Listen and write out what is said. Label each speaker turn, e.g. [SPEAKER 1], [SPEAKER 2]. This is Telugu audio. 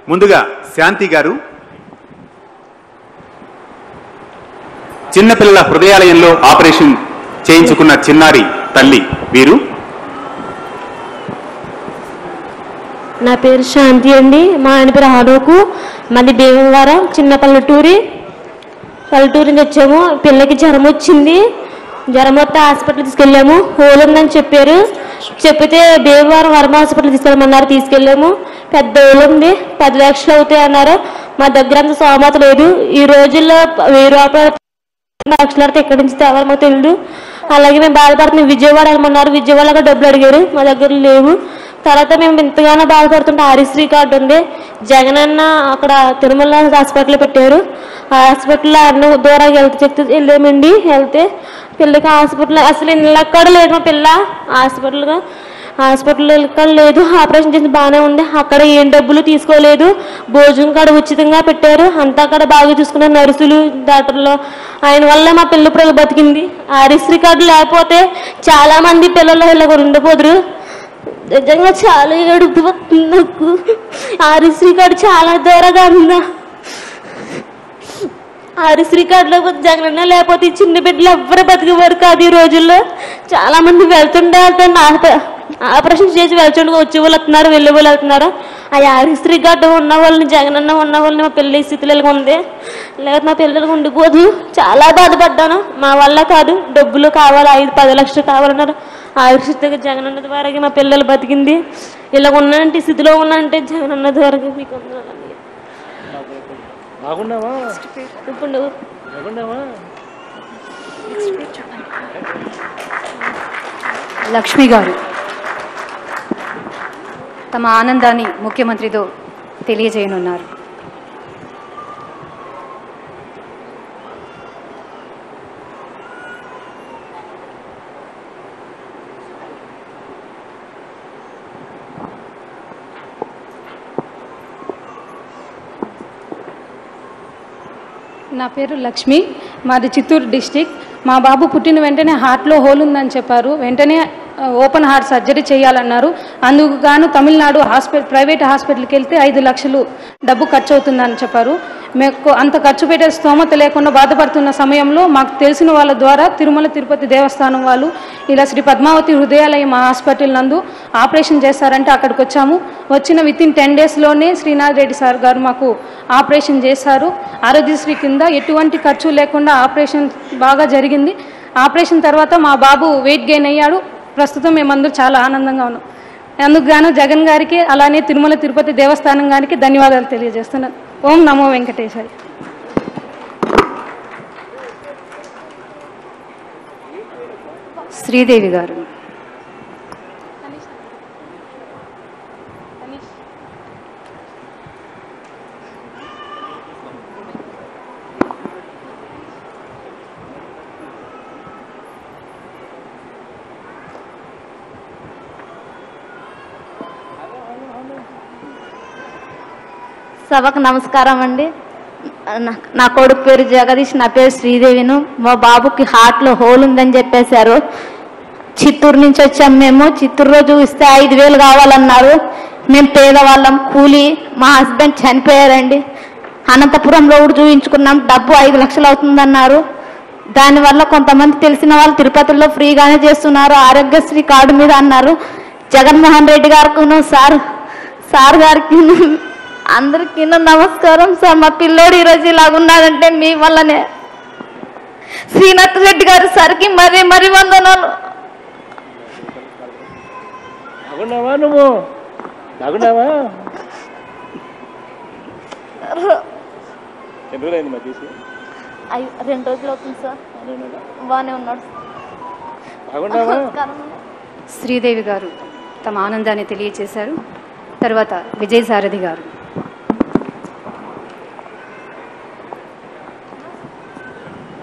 [SPEAKER 1] ముందుగా శాంతి గారు చిన్నపిల్లల హృదయాలయంలో ఆపరేషన్ చేయించుకున్న చిన్నారి తల్లి వీరు
[SPEAKER 2] నా పేరు శాంతి అండి మా ఆయన పేరు ఆలోకు మాది భీమవరం చిన్న పల్లెటూరి పల్లెటూరు నుంచి వచ్చాము పిల్లకి జ్వరం వచ్చింది జ్వరం వస్తే హాస్పిటల్ తీసుకెళ్ళాము హోల్ ఉందని చెప్పారు చెప్పితే భీమవరం వర్మ హాస్పిటల్ తీసుకెళ్ళమన్నారు తీసుకెళ్ళాము పెద్ద హోల్ ఉంది పది లక్షలు అవుతాయి అన్నారు మా దగ్గర అంత సోమత లేదు ఈ రోజుల్లో వెయ్యి రూపాయలు లక్షలాడితే ఎక్కడి నుంచి తేవాలో మాకు తెలియదు అలాగే మేము బాధపడుతున్నాం విజయవాడ వెళ్ళమన్నారు విజయవాడలో డబ్బులు అడిగారు మా దగ్గర లేవు తర్వాత మేము ఎంతగానో బాధపడుతుంటే ఆరిశ్రీ కార్డు ఉంది జగన్ అన్న అక్కడ తిరుమల హాస్పిటల్ పెట్టారు ఆ హాస్పిటల్లో అన్న దూరంగా వెళ్తే చెప్తే వెళ్ళామండి వెళ్తే పిల్లకి హాస్పిటల్ అసలు ఇళ్ళకి కూడా లేదు మా పిల్ల హాస్పిటల్గా హాస్పిటల్ ఇక్కడ లేదు ఆపరేషన్ చేసి బాగానే ఉంది అక్కడ ఏం డబ్బులు తీసుకోలేదు భోజనం కాడ ఉచితంగా పెట్టారు అంతా అక్కడ బాగా చూసుకున్నారు నర్సులు డాక్టర్లు ఆయన వల్ల మా పిల్ల పిల్లలు బతికింది ఆర్ఎస్సీ కార్డు లేకపోతే చాలా మంది పిల్లలు ఇలా ఉండిపోదురు నిజంగా చాలా ఏడుపు వస్తుంది నాకు ఆర్ఎస్సీ కార్డు చాలా దూరంగా ఉందా ఆర్ఎస్సీ కార్డులో జగనన్న లేకపోతే ఈ చిన్న బిడ్డలు ఎవ్వరు బతికేవారు కాదు ఈ రోజుల్లో చాలా మంది వెళ్తుండే వెళ్తుండే ఆప- ఆపరేషన్ చేసి వెళ్తుండే వచ్చే వాళ్ళు వస్తున్నారు వెళ్ళే వాళ్ళు వెళ్తున్నారు ఆ ఆర్ఎస్సీ కార్డు ఉన్న వాళ్ళని జగనన్న ఉన్న వాళ్ళని మా పిల్లల స్థితిలో ఇలా ఉంది లేకపోతే మా పిల్లలకు ఉండిపోదు చాలా బాధపడ్డాను మా వల్ల కాదు డబ్బులు కావాలి ఐదు పది లక్షలు కావాలన్నారు ఆయుష్ జగనన్న ద్వారా మా పిల్లలు బతికింది ఇలా ఉన్నంటే స్థితిలో ఉన్నంటే జగనన్న ద్వారా మీకు వందనాలండి.
[SPEAKER 3] బాగున్నావా
[SPEAKER 2] ఇప్పుడు
[SPEAKER 3] బాగున్నావా
[SPEAKER 4] లక్ష్మి గారు తమ ఆనందాన్ని ముఖ్యమంత్రితో తెలియజేయనున్నారు
[SPEAKER 5] నా పేరు లక్ష్మి మాది చిత్తూరు డిస్టిక్ మా బాబు పుట్టిన వెంటనే హార్ట్లో హోల్ ఉందని చెప్పారు వెంటనే ఆ, ఓపెన్ హార్ట్ సర్జరీ చేయాలన్నారు అందుకు గాను తమిళనాడు హాస్పిటల్ ప్రైవేట్ హాస్పిటల్కి వెళ్తే ఐదు లక్షలు డబ్బు ఖర్చు అవుతుందని చెప్పారు మేము అంత ఖర్చు పెట్టే స్తోమత లేకుండా బాధపడుతున్న సమయంలో మాకు తెలిసిన వాళ్ళ ద్వారా తిరుమల తిరుపతి దేవస్థానం వాళ్ళు ఇలా శ్రీ పద్మావతి హృదయాలయం హాస్పిటల్ నందు ఆపరేషన్ చేస్తారంటే అక్కడికి వచ్చాము వచ్చిన విత్ ఇన్ టెన్ డేస్లోనే శ్రీనాథ్ రెడ్డి సార్ గారు మాకు ఆపరేషన్ చేశారు ఆరోగ్యశ్రీ కింద ఎటువంటి ఖర్చు లేకుండా ఆపరేషన్ బాగా జరిగింది ఆపరేషన్ తర్వాత మా బాబు వెయిట్ గెయిన్ అయ్యాడు ప్రస్తుతం మేమందరూ చాలా ఆనందంగా ఉన్నాం అందుకు గాను జగన్ గారికి అలానే తిరుమల తిరుపతి దేవస్థానం గారికి ధన్యవాదాలు తెలియజేస్తున్నాను ఓం నమో వెంకటేశ్వరి
[SPEAKER 4] శ్రీదేవి గారు
[SPEAKER 6] సభకు నమస్కారం అండి నా- నా కొడుకు పేరు జగదీష్ నా పేరు శ్రీదేవిను మా బాబుకి హార్ట్లో హోల్ ఉందని చెప్పేశారు చిత్తూరు నుంచి వచ్చాం మేము చిత్తూరులో చూస్తే ఐదు వేలు కావాలన్నారు మేము పేదవాళ్ళం కూలి మా హస్బెండ్ చనిపోయారండి అనంతపురంలో కూడా చూయించుకున్నాం డబ్బు ఐదు లక్షలు అవుతుందన్నారు దానివల్ల కొంతమంది తెలిసిన వాళ్ళు తిరుపతిలో ఫ్రీగానే చేస్తున్నారు ఆరోగ్యశ్రీ కార్డు మీద అన్నారు జగన్మోహన్ రెడ్డి గారికి సార్ సార్ గారికి అందరికీ నమస్కారం సార్ మా పిల్లోడు ఈరోజు ఇలాగున్నాడంటే మీ వల్లనే శ్రీనాథ్ రెడ్డి గారు సార్కి మరీ మరీ వందనాలు
[SPEAKER 3] బాగున్నావా నువ్వు బాగున్నావా ఎన్ని రోజులైంది మరి తీసి
[SPEAKER 6] అయ్యో, రెండు రోజులు అవుతుంది సార్ బాగానే ఉన్నాడు
[SPEAKER 3] బాగున్నావా
[SPEAKER 6] నమస్కారం
[SPEAKER 4] శ్రీదేవి గారు తమ ఆనందాన్ని తెలియజేశారు తర్వాత విజయసారథి గారు